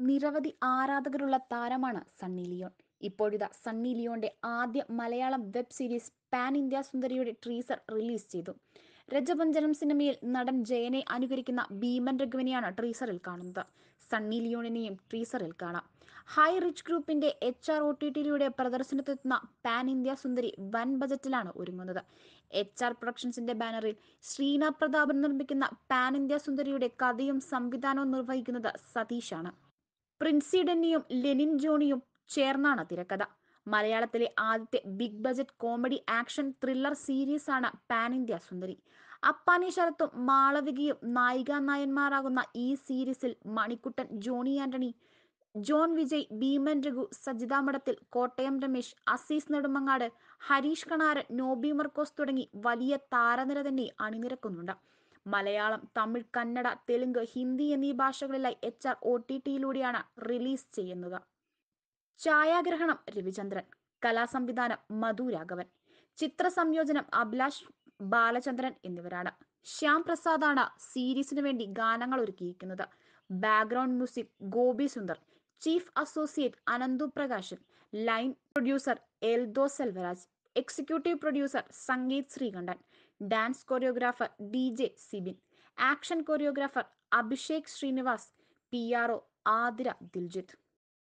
നിരവധി ആരാധകരുള്ള താരമാണ് സണ്ണി ലിയോൺ ഇപ്പോഴിതാ സണ്ണി ലിയോന്റെ ആദ്യ Malayalam web series pan India സുന്ദരിയുടെ ട്രീസർ റിലീസ് ചെയ്തു രജപഞ്ചനം സിനിമയിൽ നടൻ ജയനെ അനുകരിക്കുന്ന ഭീമൻ രഘുവിനെയാണ് ട്രീസറിൽ കാണുന്നത് സണ്ണി ലിയോണിനെയും ട്രീസറിൽ കാണാം ഹൈ റിച്ച് ഗ്രൂപ്പിന്റെ എച്ച് ആർ ഒ ടി ടിയിലൂടെ പ്രദർശനത്തെത്തുന്ന പാൻ ഇന്ത്യ സുന്ദരി വൻ ബജറ്റിലാണ് ഒരുങ്ങുന്നത് എച്ച് ആർ പ്രൊഡക്ഷൻസിന്റെ ബാനറിൽ ശ്രീന പ്രതാപൻ നിർമ്മിക്കുന്ന പാൻ ഇന്ത്യ സുന്ദരിയുടെ കഥയും സംവിധാനവും നിർവഹിക്കുന്നത് സതീഷാണ് പ്രിൻസി ഡെന്നിയും ലെനിൻ ജോണിയും ചേർന്നാണ് തിരക്കഥ മലയാളത്തിലെ ആദ്യത്തെ big budget comedy action thriller series ആണ് പാൻ ഇന്ത്യ സുന്ദരി അപ്പാനി ശരത്തും മാളവികയും നായികാ നായന്മാരാകുന്ന ഈ സീരീസിൽ Manikuttan Johnny Antony John Vijay Bheeman Raghu Sajitha Madathil Kottayam Ramesh Azeez Nedumangad Harish Kanaran Noby മർക്കോസ് തുടങ്ങി വലിയ താരനിര തന്നെ അണിനിരക്കുന്നുണ്ട് മലയാളം തമിഴ് കന്നഡ തെലുങ്ക് ഹിന്ദി എന്നീ ഭാഷകളിലായി എച്ച് ആർ ഒ ടി ടിയിലൂടെയാണ് റിലീസ് ചെയ്യുന്നത് ഛായാഗ്രഹണം രവിചന്ദ്രൻ കലാസംവിധാനം മധു രാഘവൻ ചിത്ര സംയോജനം അഭിലാഷ് ബാലചന്ദ്രൻ എന്നിവരാണ് ശ്യാം പ്രസാദാണ് സീരീസിന് വേണ്ടി ഗാനങ്ങൾ ഒരുക്കിയിരിക്കുന്നത് background music Gopi Sundar chief associate Ananthu Prakashan line producer Eldho Selvaraj executive producer Sangeeth Sreekandan dance choreographer D J Sibin action choreographer Abhishek Sreenivas P R O Athira Diljith